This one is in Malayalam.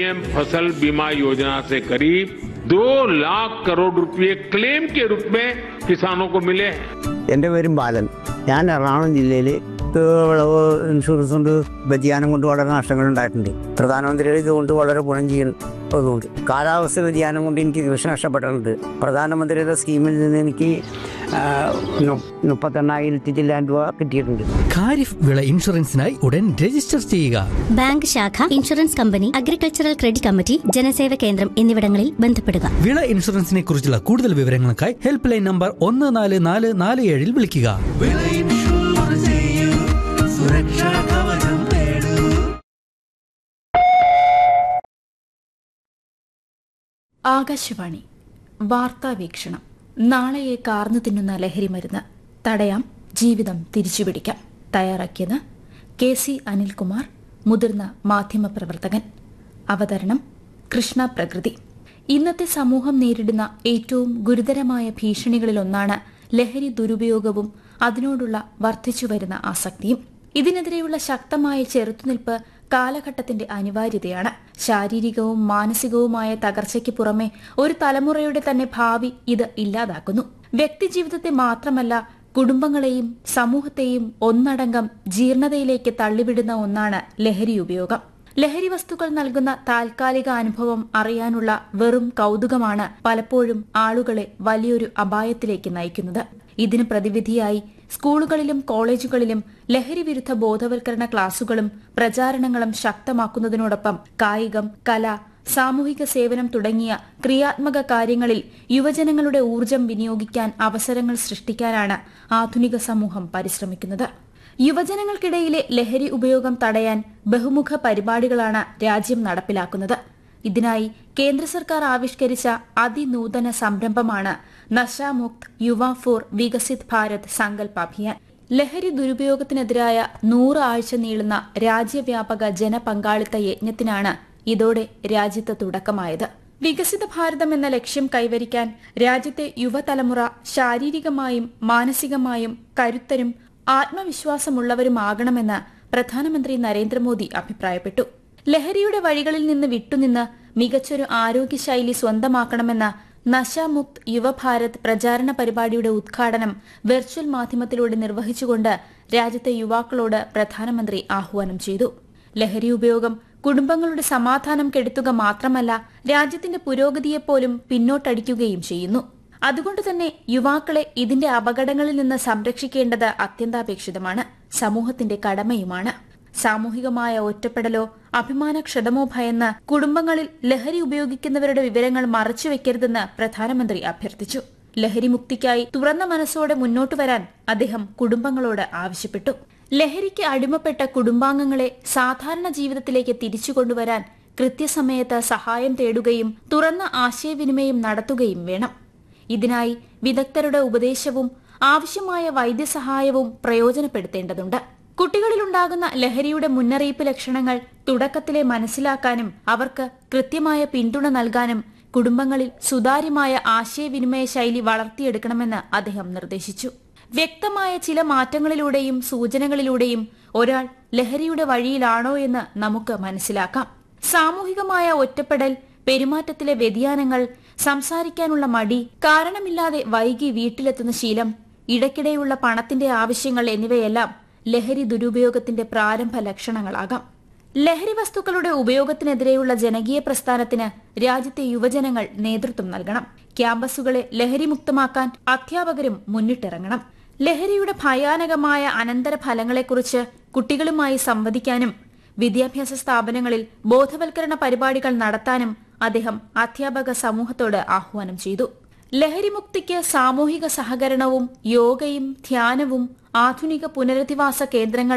पीएम फसल बीमा योजना से करीब दो लाख करोड़ रुपए क्लेम के रूप में किसानों को मिले हैं എൻ്റെ പേരും ബാലൻ ഞാൻ എറണാകുളം ജില്ലയിൽ വിളവ് ഇൻഷുറൻസ് കൊണ്ട് വ്യതിയാനം കൊണ്ട് വളരെ നഷ്ടങ്ങൾ ഉണ്ടായിട്ടുണ്ട് പ്രധാനമന്ത്രിയുടെ ഇതുകൊണ്ട് വളരെ ഗുണം ചെയ്യുന്നതുകൊണ്ട് കാലാവസ്ഥ വ്യതിയാനം കൊണ്ട് എനിക്ക് കൃഷി നഷ്ടപ്പെട്ടിട്ടുണ്ട് പ്രധാനമന്ത്രിയുടെ സ്കീമിൽ നിന്ന് എനിക്ക് ആ, നു- മുപ്പത്തെണ്ണായിരത്തി ചില്ലാൻ രൂപ കിട്ടിയിട്ടുണ്ട് ഖാരിഫ് വിള ഇൻഷുറൻസിനായി ഉടൻ രജിസ്റ്റർ ചെയ്യുക ബാങ്ക് ശാഖ insurance company agricultural credit committee Janaseva Kendram എന്നിവിടങ്ങളിൽ ബന്ധപ്പെടുക വിള ഇൻഷുറൻസിനെ കുറിച്ചുള്ള കൂടുതൽ വിവരങ്ങൾക്കായി ഹെൽപ്പ് ലൈൻ നമ്പർ ഒന്ന് നാല് നാല് നാല് ഏഴിൽ വിളിക്കുക വിള ഇൻഷുർ ചെയ്യൂ സുരക്ഷാ കവചം നേടൂ ആകാശവാണി വാർത്താ വീക്ഷണം നാളെയെ കാർന്നു തിന്നുന്ന ലഹരി മരുന്ന് തടയാം ജീവിതം തിരിച്ചുപിടിക്കാം തയ്യാറാക്കിയത് കെ സി അനിൽകുമാർ മുതിർന്ന മാധ്യമപ്രവർത്തകൻ അവതരണം കൃഷ്ണ പ്രകൃതി ഇന്നത്തെ സമൂഹം നേരിടുന്ന ഏറ്റവും ഗുരുതരമായ ഭീഷണികളിലൊന്നാണ് ലഹരി ദുരുപയോഗവും അതിനോടുള്ള വർദ്ധിച്ചുവരുന്ന ആസക്തിയും ഇതിനെതിരെയുള്ള ശക്തമായ ചെറുത്തുനിൽപ്പ് കാലഘട്ടത്തിന്റെ അനിവാര്യതയാണ് ശാരീരികവും മാനസികവുമായ തകർച്ചയ്ക്ക് പുറമെ ഒരു തലമുറയുടെ തന്നെ ഭാവി ഇത് ഇല്ലാതാക്കുന്നു വ്യക്തിജീവിതത്തെ മാത്രമല്ല കുടുംബങ്ങളെയും സമൂഹത്തെയും ഒന്നടങ്കം ജീർണതയിലേക്ക് തള്ളിവിടുന്ന ഒന്നാണ് ലഹരി ഉപയോഗം ലഹരി വസ്തുക്കൾ നൽകുന്ന താൽക്കാലിക അനുഭവം അറിയാനുള്ള വെറും കൗതുകമാണ് പലപ്പോഴും ആളുകളെ വലിയൊരു അപായത്തിലേക്ക് നയിക്കുന്നത് ഇതിന് പ്രതിവിധിയായി സ്കൂളുകളിലും കോളേജുകളിലും ലഹരി വിരുദ്ധ ബോധവൽക്കരണ ക്ലാസുകളും പ്രചാരണങ്ങളും ശക്തമാക്കുന്നതിനോടൊപ്പം കായികം കല സാമൂഹിക സേവനം തുടങ്ങിയ ക്രിയാത്മക കാര്യങ്ങളിൽ യുവജനങ്ങളുടെ ഊർജം വിനിയോഗിക്കാൻ അവസരങ്ങൾ സൃഷ്ടിക്കാനാണ് ആധുനിക സമൂഹം പരിശ്രമിക്കുന്നത് യുവജനങ്ങൾക്കിടയിലെ ലഹരി ഉപയോഗം തടയാൻ ബഹുമുഖ പരിപാടികളാണ് രാജ്യം നടപ്പിലാക്കുന്നത് ഇതിനായി കേന്ദ്ര സർക്കാർ ആവിഷ്കരിച്ച അതിനൂതന സംരംഭമാണ് നശാമുക്ത് യുവ ഫോർ വികസിത് ഭാരത് സങ്കൽപ് അഭിയാൻ ലഹരി ദുരുപയോഗത്തിനെതിരായ നൂറ് ആഴ്ച നീളുന്ന രാജ്യവ്യാപക ജനപങ്കാളിത്ത യജ്ഞത്തിനാണ് ഇതോടെ രാജ്യത്ത് തുടക്കമായത് വികസിത ഭാരതം എന്ന ലക്ഷ്യം കൈവരിക്കാൻ രാജ്യത്തെ യുവതലമുറ ശാരീരികമായും മാനസികമായും കരുത്തരും ആത്മവിശ്വാസമുള്ളവരുമാകണമെന്ന് പ്രധാനമന്ത്രി നരേന്ദ്രമോദി അഭിപ്രായപ്പെട്ടു ലഹരിയുടെ വഴികളിൽ നിന്ന് വിട്ടുനിന്ന് മികച്ചൊരു ആരോഗ്യശൈലി സ്വന്തമാക്കണമെന്ന നശാമുക്ത് യുവഭാരത് പ്രചാരണ പരിപാടിയുടെ ഉദ്ഘാടനം വെർച്വൽ മാധ്യമത്തിലൂടെ നിർവഹിച്ചുകൊണ്ട് രാജ്യത്തെ യുവാക്കളോട് പ്രധാനമന്ത്രി ആഹ്വാനം ചെയ്തു ലഹരി ഉപയോഗം കുടുംബങ്ങളുടെ സമാധാനം കെടുത്തുക മാത്രമല്ല രാജ്യത്തിന്റെ പുരോഗതിയെപ്പോലും പിന്നോട്ടടിക്കുകയും ചെയ്യുന്നു അതുകൊണ്ട് തന്നെ യുവാക്കളെ ഇതിന്റെ അപകടങ്ങളിൽ നിന്ന് സംരക്ഷിക്കേണ്ടത് അത്യന്താപേക്ഷിതമാണ് സമൂഹത്തിന്റെ കടമയുമാണ് സാമൂഹികമായ ഒറ്റപ്പെടലോ അഭിമാനക്ഷതമോ ഭയന്ന് കുടുംബങ്ങളിൽ ലഹരി ഉപയോഗിക്കുന്നവരുടെ വിവരങ്ങൾ മറച്ചുവെക്കരുതെന്ന് പ്രധാനമന്ത്രി അഭ്യർത്ഥിച്ചു ലഹരി മുക്തിക്കായി തുറന്ന മനസ്സോടെ മുന്നോട്ടു വരാൻ അദ്ദേഹം കുടുംബങ്ങളോട് ആവശ്യപ്പെട്ടു ലഹരിക്ക് അടിമപ്പെട്ട കുടുംബാംഗങ്ങളെ സാധാരണ ജീവിതത്തിലേക്ക് തിരിച്ചു കൊണ്ടുവരാൻ കൃത്യസമയത്ത് സഹായം തേടുകയും തുറന്ന ആശയവിനിമയം നടത്തുകയും വേണം ഇതിനായി വിദഗ്ധരുടെ ഉപദേശവും ആവശ്യമായ വൈദ്യസഹായവും പ്രയോജനപ്പെടുത്തേണ്ടതുണ്ട് കുട്ടികളിലുണ്ടാകുന്ന ലഹരിയുടെ മുന്നറിയിപ്പ് ലക്ഷണങ്ങൾ തുടക്കത്തിലെ മനസ്സിലാക്കാനും അവർക്ക് കൃത്യമായ പിന്തുണ നൽകാനും കുടുംബങ്ങളിൽ സുതാര്യമായ ആശയവിനിമയ ശൈലി വളർത്തിയെടുക്കണമെന്ന് അദ്ദേഹം നിർദ്ദേശിച്ചു വ്യക്തമായ ചില മാറ്റങ്ങളിലൂടെയും സൂചനകളിലൂടെയും ഒരാൾ ലഹരിയുടെ വഴിയിലാണോ എന്ന് നമുക്ക് മനസ്സിലാക്കാം സാമൂഹികമായ ഒറ്റപ്പെടൽ പെരുമാറ്റത്തിലെ വ്യതിയാനങ്ങൾ സംസാരിക്കാനുള്ള മടി കാരണമില്ലാതെ വൈകി വീട്ടിലെത്തുന്ന ശീലം ഇടയ്ക്കിടെയുള്ള പണത്തിന്റെ ആവശ്യങ്ങൾ എന്നിവയെല്ലാം ലഹരി ദുരുപയോഗത്തിന്റെ പ്രാരംഭ ലക്ഷണങ്ങളാകാം ലഹരി വസ്തുക്കളുടെ ഉപയോഗത്തിനെതിരെയുള്ള ജനകീയ പ്രസ്ഥാനത്തിന് രാജ്യത്തെ യുവജനങ്ങൾ നേതൃത്വം നൽകണം ക്യാമ്പസുകളെ ലഹരിമുക്തമാക്കാൻ അധ്യാപകരും മുന്നിട്ടിറങ്ങണം ലഹരിയുടെ ഭയാനകമായ അനന്തരഫലങ്ങളെക്കുറിച്ച് കുട്ടികളുമായി സംവദിക്കാനും വിദ്യാഭ്യാസ സ്ഥാപനങ്ങളിൽ ബോധവൽക്കരണ പരിപാടികൾ നടത്താനും അദ്ദേഹം അധ്യാപക സമൂഹത്തോട് ആഹ്വാനം ചെയ്തു ലഹരിമുക്തിക്ക് സാമൂഹിക സഹകരണവും യോഗയും ധ്യാനവും ആധുനിക പുനരധിവാസ കേന്ദ്രങ്ങൾ